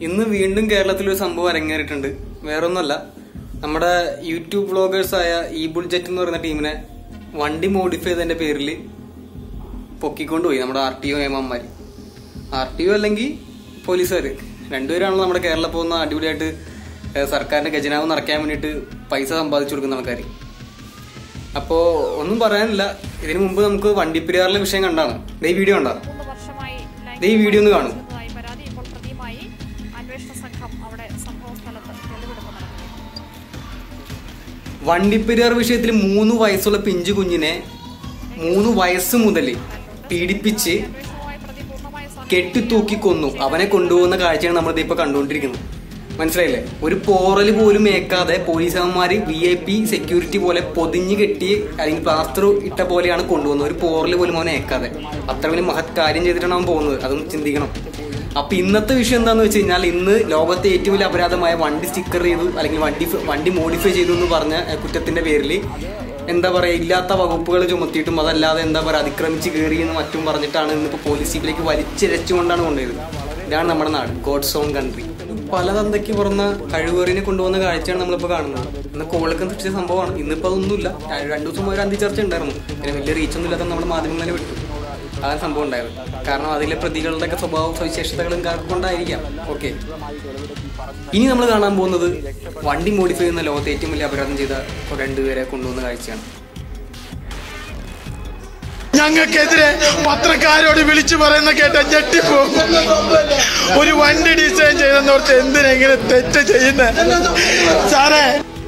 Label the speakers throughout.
Speaker 1: ഇന്ന് വീണ്ടും കേരളത്തിൽ ഒരു സംഭവം അരങ്ങേറിയിട്ടുണ്ട് വേറൊന്നുമല്ല നമ്മുടെ യൂട്യൂബ് വ്ളോഗേഴ്സായ ഈ ബുൾജെറ്റ് എന്ന് പറയുന്ന ടീമിനെ വണ്ടി മോഡിഫൈ ചെയ്തതിന്റെ പേരിൽ പൊക്കിക്കൊണ്ടുപോയി നമ്മുടെ ആർ ടി ഒ ഏമാന്മാര് ആർ ടി ഒ അല്ലെങ്കിൽ പോലീസുകാർ രണ്ടുപേരാണല്ലോ നമ്മുടെ കേരളം പോകുന്ന അടിപൊളിയായിട്ട് ഏഹ്, സർക്കാരിന്റെ ഖജനാവ് നിറയ്ക്കാൻ വേണ്ടിയിട്ട് പൈസ സമ്പാദിച്ചു കൊടുക്കുന്ന ആൾക്കാർ അപ്പോ ഒന്നും പറയാനില്ല ഇതിനു മുമ്പ് നമുക്ക് വണ്ടിപ്പെരിയാറിലെ വിഷയം കണ്ടാണ് ദേ ഈ വീഡിയോ കണ്ടാ
Speaker 2: മൂന്ന് വർഷമായി
Speaker 1: ദേ ഈ വീഡിയോ ഒന്ന് കാണൂ
Speaker 2: ലൈംഗികമായി പരാതി ഇപ്പോൾ പ്രതിയുമായി അന്വേഷണ സംഘം അവിടെ സംഭവ സ്ഥലത്ത് തെളിവെടുപ്പ് നടത്തി
Speaker 1: വണ്ടിപ്പെരിയാർ വിഷയത്തിൽ മൂന്ന് വയസ്സുള്ള പിഞ്ചു കുഞ്ഞിനെ മൂന്ന് വയസ്സ് മുതൽ പീഡിപ്പിച്ച്
Speaker 2: അന്വേഷണവുമായി പ്രതി പൂർണ്ണമായി സഹ-
Speaker 1: കെട്ടിത്തൂക്കി കൊന്നു അവനെ കൊണ്ടുപോകുന്ന കാഴ്ചയാണ് നമ്മളിത് ഇപ്പൊ കണ്ടുകൊണ്ടിരിക്കുന്നത് മനസ്സിലായില്ലേ ഒരു പോറല് പോലും ഏക്കാതെ പോലീസുകാരന്മാര് വി ഐ പി സെക്യൂരിറ്റി പോലെ പൊതിഞ്ഞ് കെട്ടി അല്ലെങ്കിൽ പ്ലാസ്റ്റർ ഇട്ട പോലെയാണ് കൊണ്ടുപോകുന്നത് ഒരു പോറല് പോലും അവനെ ഏക്കാതെ അത്ര വലിയ മഹത് കാര്യം ചെയ്തിട്ടാണ് അവൻ പോകുന്നത് അതും ചിന്തിക്കണം അപ്പൊ ഇന്നത്തെ വിഷയം എന്താന്ന് വെച്ച് കഴിഞ്ഞാൽ ഇന്ന് ലോകത്തെ ഏറ്റവും വലിയ അപരാധമായ വണ്ടി സ്റ്റിക്കർ ചെയ്തു അല്ലെങ്കിൽ വണ്ടി വണ്ടി മോഡിഫൈ ചെയ്തു എന്ന് പറഞ്ഞ ഏഹ്, കുറ്റത്തിന്റെ പേരിൽ എന്താ പറയാ ഇല്ലാത്ത വകുപ്പുകൾ ചുമത്തിയിട്ടും അതല്ലാതെ എന്താ പറയാ അതിക്രമിച്ച് കയറി എന്ന് മറ്റും പറഞ്ഞിട്ടാണ് ഇന്നിപ്പോ പോലീസ് ജീപ്പിലേക്ക് വലിച്ചിരച്ചുകൊണ്ടാണ് കൊണ്ടുപോയത് ഇതാണ് നമ്മുടെ നാട് ഗോഡ്സ് ഓൺ കൺട്രി പല തന്തയ്ക്ക് പുറന്ന കഴിവേറിനെ കൊണ്ടുവന്ന കാഴ്ചയാണ് നമ്മളിപ്പോ കാണുന്നത് ഇന്ന് കോളൊക്കെ സൃഷ്ടിച്ച സംഭവമാണ് ഇന്നിപ്പോ അതൊന്നുമില്ല ര- രണ്ടു ദിവസം ഒരു അന്തി ചർച്ച ഉണ്ടായിരുന്നു പിന്നെ വലിയ റീച്ച് ഒന്നും ഇല്ലാത്ത നമ്മുടെ മാധ്യമങ്ങളെ വിട്ടു അതാണ് സംഭവം ഉണ്ടായത് കാരണം അതിലെ പ്രതികളുടെ ഒക്കെ സ്വഭാവ സവിശേഷതകളും കാരണം കൊണ്ടായിരിക്കാം ഓക്കെ ഇനി നമ്മൾ കാണാൻ പോകുന്നത് വണ്ടി മോഡിഫൈ ചെയ്യുന്ന ലോകത്തെ ഏറ്റവും വലിയ അപരാധം ചെയ്ത രണ്ടുപേരെ കൊണ്ടുവന്ന കാഴ്ചയാണ്
Speaker 3: ഞങ്ങൾക്കെതിരെ പത്രക്കാരോട് വിളിച്ചു പറയുന്ന കേട്ട ഞെട്ടിപ്പോകും ഒരു വണ്ടി ഡിസൈൻ ചെയ്തെന്നോർത്ത് എന്തിനെങ്ങനെ തെറ്റ് ചെയ്യുന്നത് സാറേ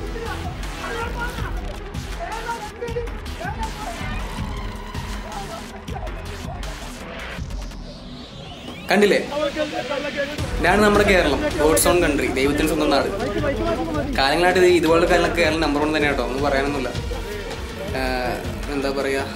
Speaker 1: കണ്ടില്ലേ ഇതാണ് നമ്മുടെ കേരളം ഗോഡ്സ് ഓൺ കൺട്രി ദൈവത്തിന് സ്വന്തം നാട് കാലങ്ങളായിട്ട് ഇത് ഇതുപോലുള്ള കാര്യങ്ങളൊക്കെ കേരളം നമ്പർ വൺ തന്നെ കേട്ടോ ഒന്നും പറയാനൊന്നുമില്ല ആഹ് എന്താ പറയാ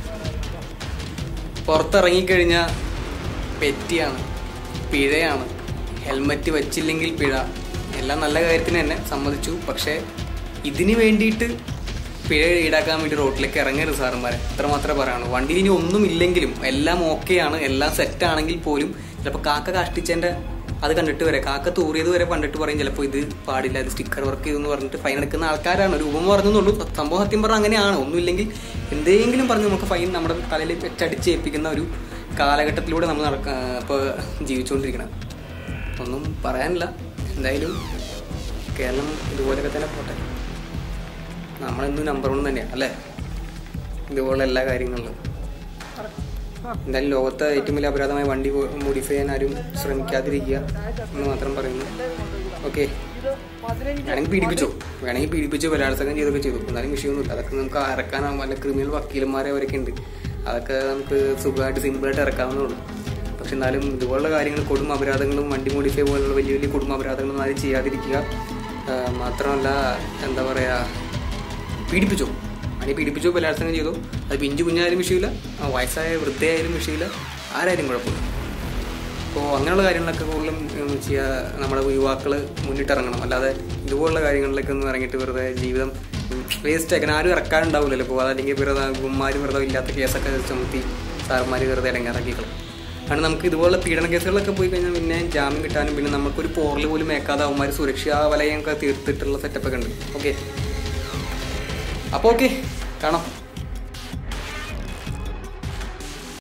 Speaker 1: പുറത്തിറങ്ങിക്കഴിഞ്ഞാൽ പെറ്റിയാണ് പിഴയാണ് ഹെൽമറ്റ് വെച്ചില്ലെങ്കിൽ പിഴ എല്ലാം നല്ല കാര്യത്തിന് തന്നെ സമ്മതിച്ചു പക്ഷേ ഇതിന് വേണ്ടിയിട്ട് പിഴ ഈടാക്കാൻ വേണ്ടി റോഡിലേക്ക് ഇറങ്ങരുത് സാറന്മാരെ അത്ര മാത്രമേ പറയാനുള്ളൂ വണ്ടിയിൽ ഇനി ഒന്നും ഇല്ലെങ്കിലും എല്ലാം ഓക്കെയാണ് എല്ലാം സെറ്റ് ആണെങ്കിൽ പോലും ചിലപ്പോൾ കാക്ക കാഷ്ടിച്ചതിന്റെ അത് കണ്ടിട്ട് വരെ കാക്ക തൂറിയത് വരെ കണ്ടിട്ട് പറയും ചിലപ്പോൾ ഇത് പാടില്ല ഇത് സ്റ്റിക്കർ വർക്ക് ചെയ്തെന്ന് പറഞ്ഞിട്ട് ഫൈൻ എടുക്കുന്ന ആൾക്കാരാണ് രൂപം പറഞ്ഞെന്നുള്ളൂ സംഭവം സത്യം പറഞ്ഞാൽ അങ്ങനെയാണ് ഒന്നുമില്ലെങ്കിൽ എന്തെങ്കിലും പറഞ്ഞ് നമുക്ക് ഫൈൻ നമ്മുടെ തലയിൽ വെച്ചടിച്ച് ഏൽപ്പിക്കുന്ന ഒരു കാലഘട്ടത്തിലൂടെ നമ്മൾ നടക്ക ഇപ്പോൾ ജീവിച്ചുകൊണ്ടിരിക്കണം ഒന്നും പറയാനില്ല എന്തായാലും കേരളം ഇതുപോലെയൊക്കെ തന്നെ പോട്ടെ നമ്മളെന്നും നമ്പർ വൺ തന്നെയാണ് അല്ലേ ഇതുപോലുള്ള എല്ലാ കാര്യങ്ങളിലും എന്തായാലും ലോകത്തെ ഏറ്റവും വലിയ അപരാധമായ വണ്ടി മോഡിഫൈ ചെയ്യാൻ ആരും ശ്രമിക്കാതിരിക്കുക എന്ന് മാത്രം പറയുന്നു ഓക്കെ വേണമെങ്കിൽ പീഡിപ്പിച്ചോ വേണമെങ്കിൽ പീഡിപ്പിച്ചോ ബലാത്സംഗം ചെയ്തൊക്കെ ചെയ്തു എന്നാലും വിഷയമൊന്നുമില്ല അതൊക്കെ നമുക്ക് ഇറക്കാനാവും വല്ല ക്രിമിനൽ വക്കീലന്മാരെ അവരൊക്കെ ഉണ്ട് അതൊക്കെ നമുക്ക് സുഖമായിട്ട് സിമ്പിളായിട്ട് ഇറക്കാവുന്നേ പക്ഷെ എന്നാലും ഇതുപോലുള്ള കാര്യങ്ങൾ കൊടും അപരാധങ്ങളും വണ്ടി മോഡിഫൈ പോലുള്ള വലിയ വലിയ കുടുംബ അപരാധങ്ങളും ആരും ചെയ്യാതിരിക്കുക ആ, മാത്രമല്ല എന്താ പറയാ പീഡിപ്പിച്ചോ അനി പീഡിപ്പിച്ചോ ബലാത്സംഗം ചെയ്തോ അത് പിഞ്ചു കുഞ്ഞായാലും വിഷയമില്ല ആ വയസ്സായ വൃദ്ധയായാലും വിഷയമില്ല ആരായാലും കുഴപ്പമില്ല അപ്പോൾ അങ്ങനെയുള്ള കാര്യങ്ങളൊക്കെ കൂടുതലും ഉം, ചെയ്യുക നമ്മുടെ യുവാക്കൾ മുന്നിട്ടിറങ്ങണം അല്ലാതെ ഇതുപോലുള്ള കാര്യങ്ങളിലേക്ക് ഒന്നും ഇറങ്ങിയിട്ട് വെറുതെ ജീവിതം വേസ്റ്റ് ആക്കാൻ ആരും ഇറക്കാനുണ്ടാവില്ലല്ലോ ഇപ്പോൾ അതല്ലെങ്കിൽ വെറുതെ ഉമ്മാര് വെറുതെ ഇല്ലാത്ത കേസൊക്കെ ചുമത്തി സാറന്മാർ വെറുതെ ഇറങ്ങാറാക്കിക്കളും കാരണം നമുക്ക് ഇതുപോലുള്ള പീഡന കേസുകളൊക്കെ പോയി കഴിഞ്ഞാൽ പിന്നെ ജാമ്യം കിട്ടാനും പിന്നെ നമുക്കൊരു പോറൽ പോലും ഏക്കാതെ അവന്മാർ സുരക്ഷാ വലയമൊക്കെ തീർത്തിട്ടുള്ള സെറ്റപ്പൊക്കെ ഉണ്ട് ഓക്കെ അപ്പോൾ ഓക്കെ കാണാം